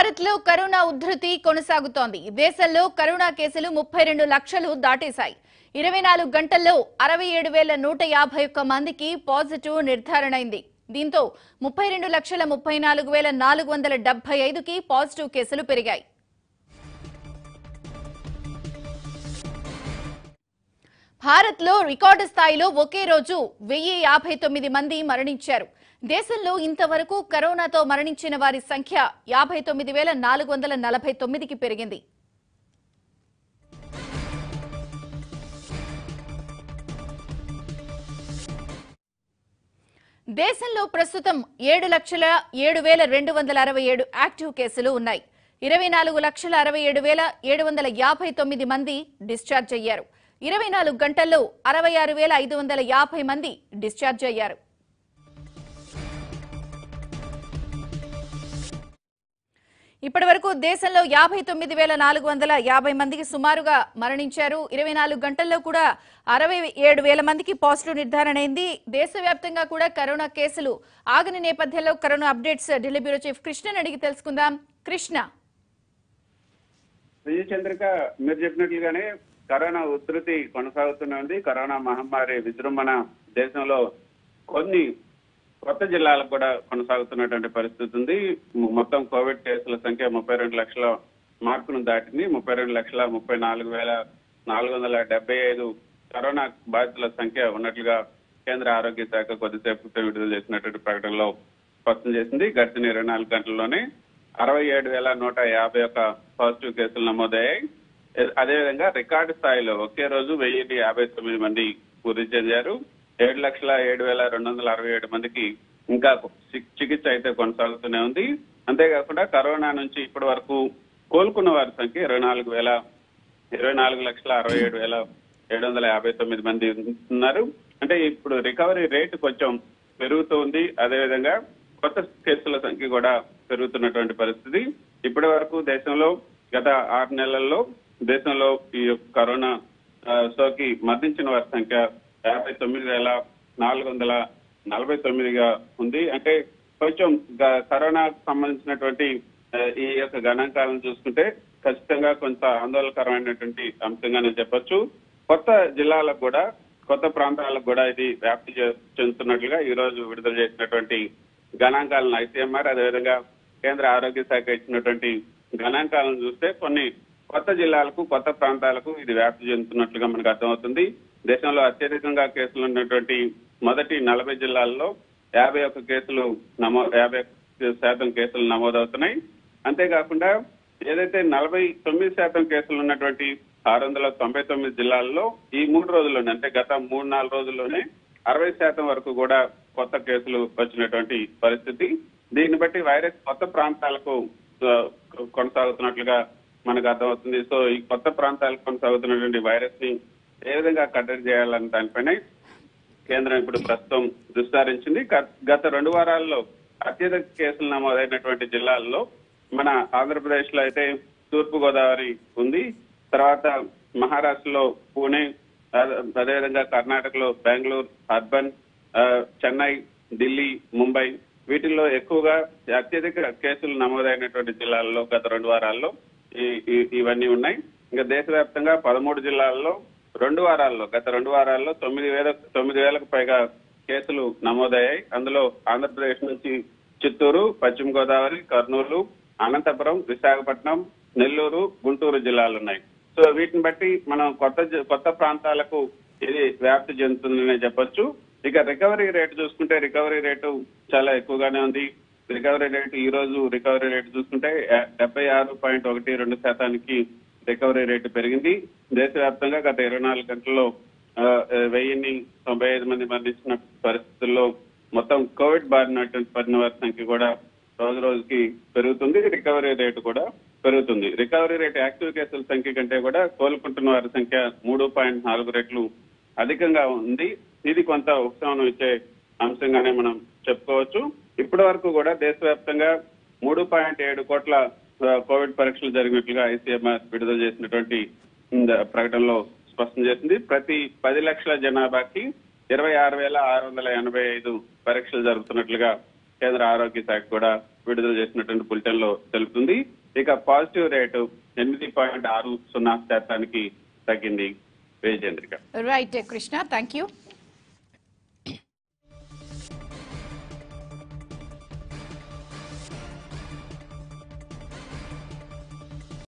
భారత్ లో కరోనా ఉధృతి కొనసాగుతోంది దేశంలో కరోనా కేసులు ముప్పై రెండు లక్షలు దాటేశాయి ఇరవై నాలుగు గంటల్లో అరవై ఏడు వేల నూట యాభై ఒక్క మందికి పాజిటివ్ నిర్ధారణ అయింది దీంతో ముప్పై రెండు లక్షల ముప్పై నాలుగు వేల నాలుగు వందల డెబ్బై ఐదుకి పాజిటివ్ కేసులు పెరిగాయి భారత్లో రికార్డు స్థాయిలో ఒకే రోజు వెయ్యి యాభై తొమ్మిది మంది మరణించారు దేశంలో ఇంతవరకు కరోనాతో మరణించిన వారి సంఖ్య యాభై తొమ్మిది వేల నాలుగు వందల నలభై తొమ్మిదికి పెరిగింది దేశంలో ప్రస్తుతం ఏడు లక్షల ఏడు వేల రెండు వందల అరవై ఏడు యాక్టివ్ కేసులు ఉన్నాయి ఇరవై నాలుగు లక్షల అరవై ఏడు వేల ఏడు వందల యాభై తొమ్మిది మంది డిశ్చార్జ్ అయ్యారు ఇరవై నాలుగు గంటల్లో అరవై ఆరు వేల ఐదు వందల యాభై మంది డిశ్చార్జ్ అయ్యారు ఇప్పటి వరకు దేశంలో యాభై తొమ్మిది వేల నాలుగు వందల యాభై మందికి సుమారుగా మరణించారు ఇరవై నాలుగు గంటల్లో కూడా అరవై ఏడు వేల మందికి పాజిటివ్ నిర్ధారణ అయింది దేశవ్యాప్తంగా కూడా కరోనా కేసులు ఆగని నేపథ్యంలో corona updates Delhi bureau chief Krishnan అడిగి తెలుసుకుందాం కృష్ణ విజయ చంద్రిక మీరు చెప్పినట్లుగానే కరోనా ఉధృతి కొనసాగుతూనే ఉంది కరోనా మహమ్మారి విజృంభణ దేశంలో కొన్ని కొత్త జిల్లాలకు కూడా కొనసాగుతున్నటువంటి పరిస్థితి ఉంది మొత్తం కోవిడ్ కేసుల సంఖ్య ముప్పై రెండు లక్షల మార్కును దాటింది ముప్పై రెండు లక్షల ముప్పై నాలుగు వేల నాలుగు వందల డెబ్బై ఐదు కరోనా బాధితుల సంఖ్య ఉన్నట్లుగా కేంద్ర ఆరోగ్య శాఖ కొద్దిసేపు క్రితం విడుదల చేసినటువంటి ప్రకటనలో స్పష్టం చేసింది గడిచిన ఇరవై నాలుగు గంటల్లోనే అరవై ఏడు వేల నూట యాభై ఒక్క పాజిటివ్ కేసులు నమోదయ్యాయి అదేవిధంగా రికార్డు స్థాయిలో ఒకే రోజు వెయ్యి యాభై తొమ్మిది మంది వృద్ధి చెందారు ఏడు లక్షల ఏడు వేల రెండు వందల అరవై ఏడు మందికి ఇంకా చి- చికిత్స అయితే కొనసాగుతూనే ఉంది అంతేకాకుండా కరోనా నుంచి ఇప్పటి వరకు కోలుకున్న వారి సంఖ్య ఇరవై నాలుగు వేల ఇరవై నాలుగు లక్షల అరవై ఏడు వేల ఏడు వందల యాభై తొమ్మిది మంది ఉన్నారు అంటే ఇప్పుడు రికవరీ రేటు కొంచెం పెరుగుతూ ఉంది అదేవిధంగా కొత్త కేసుల సంఖ్య కూడా పెరుగుతున్నటువంటి పరిస్థితి ఇప్పటి వరకు దేశంలో గత ఆరు నెలల్లో దేశంలో ఈ యొక్క కరోనా ఆ, సోకి మరణించిన వారి సంఖ్య యాభై తొమ్మిది వేల నాలుగు వందల నలభై తొమ్మిదిగా ఉంది అంటే కొంచెం గ- కరోనాకు సంబంధించినటువంటి ఆ, ఈ యొక్క గణాంకాలను చూసుకుంటే ఖచ్చితంగా కొంత ఆందోళనకరమైనటువంటి అంశంగానే చెప్పొచ్చు కొత్త జిల్లాలకు కూడా కొత్త ప్రాంతాలకు కూడా ఇది వ్యాప్తి చే- చెందుతున్నట్లుగా ఈ రోజు విడుదల చేసినటువంటి గణాంకాలను ఐసీఎంఆర్ అదేవిధంగా కేంద్ర ఆరోగ్య శాఖ ఇచ్చినటువంటి గణాంకాలను చూస్తే కొన్ని కొత్త జిల్లాలకు కొత్త ప్రాంతాలకు ఇది వ్యాప్తి చెందుతున్నట్లుగా మనకు అర్థమవుతుంది దేశంలో అత్యధికంగా కేసులు ఉన్నటువంటి మొదటి నలభై జిల్లాల్లో యాభై ఒక్క కేసులు నమో యాభై ఒక్క శాతం కేసులు నమోదవుతున్నాయి అంతేకాకుండా ఏదైతే నలభై తొమ్మిది శాతం కేసులు ఉన్నటువంటి ఆరు వందల తొంభై తొమ్మిది జిల్లాల్లో ఈ మూడు రోజుల్లోనే అంటే గత మూడు నాలుగు రోజుల్లోనే అరవై శాతం వరకు కూడా కొత్త కేసులు వచ్చినటువంటి పరిస్థితి దీన్ని బట్టి వైరస్ కొత్త ప్రాంతాలకు ఆ, కొనసాగుతున్నట్లుగా మనకు అర్థమవుతుంది సో ఈ కొత్త ప్రాంతాలకు కొనసాగుతున్నటువంటి వైరస్ ని ఏ విధంగా కట్టడి చేయాలన్న దానిపైన కేంద్రం ఇప్పుడు ప్రస్తుతం దృష్టి సారించింది గత- గత రెండు వారాల్లో అత్యధిక కేసులు నమోదైనటువంటి జిల్లాల్లో మన ఆంధ్రప్రదేశ్ లో అయితే తూర్పు గోదావరి ఉంది తర్వాత మహారాష్ట్రలో పూణే అదే- అదేవిధంగా కర్ణాటకలో బెంగళూరు అర్బన్ ఆ, చెన్నై ఢిల్లీ ముంబై వీటిల్లో ఎక్కువగా అత్యధిక కేసులు నమోదైనటువంటి జిల్లాల్లో గత రెండు వారాల్లో ఈ- ఈ- ఇవన్నీ ఉన్నాయి ఇంకా దేశవ్యాప్తంగా పదమూడు జిల్లాల్లో రెండు వారాల్లో గత రెండు వారాల్లో తొమ్మిది వేల తొమ్మిది వేలకు పైగా కేసులు నమోదయ్యాయి అందులో ఆంధ్రప్రదేశ్ నుంచి చిత్తూరు పశ్చిమ గోదావరి కర్నూలు అనంతపురం విశాఖపట్నం నెల్లూరు గుంటూరు జిల్లాలు ఉన్నాయి సో వీటిని బట్టి మనం కొత్త జి- కొత్త ప్రాంతాలకు ఇది వ్యాప్తి చెందుతుందనే చెప్పొచ్చు ఇక రికవరీ రేటు చూసుకుంటే రికవరీ రేటు చాలా ఎక్కువగానే ఉంది రికవరీ రేటు ఈ రోజు రికవరీ రేటు చూసుకుంటే డెబ్బై ఆరు పాయింట్ ఒకటి రెండు శాతానికి రికవరీ రేటు పెరిగింది దేశవ్యాప్తంగా గత ఇరవై నాలుగు గంటల్లో ఆ, వెయ్యిన్ని తొంభై ఐదు మంది మరణించిన పరిస్థితుల్లో మొత్తం కోవిడ్ బారినటువంటి పడిన వారి సంఖ్య కూడా రోజు రోజుకి పెరుగుతుంది రికవరీ రేటు కూడా పెరుగుతుంది రికవరీ రేటు యాక్టివ్ కేసుల సంఖ్య కంటే కూడా కోలుకుంటున్న వారి సంఖ్య మూడు పాయింట్ నాలుగు రెట్లు అధికంగా ఉంది ఇది కొంత ఉపశమనం ఇచ్చే అంశంగానే మనం చెప్పుకోవచ్చు ఇప్పటి వరకు కూడా దేశవ్యాప్తంగా మూడు పాయింట్ ఏడు కోట్ల ఆ, కోవిడ్ పరీక్షలు జరిగినట్లుగా ఐసీఎంఆర్ విడుదల చేసినటువంటి ఉమ్, ప్రకటనలో స్పష్టం చేసింది ప్రతి పది లక్షల జనాభాకి ఇరవై ఆరు వేల ఆరు వందల ఎనభై ఐదు పరీక్షలు జరుగుతున్నట్లుగా కేంద్ర ఆరోగ్య శాఖ కూడా విడుదల చేసినటువంటి బులెటిన్ లో తెలుపుతుంది ఇక పాజిటివ్ రేటు ఎనిమిది పాయింట్ ఆరు సున్నా శాతానికి తగ్గింది విజయేంద్రిక రైట్ కృష్ణ థ్యాంక్ యూ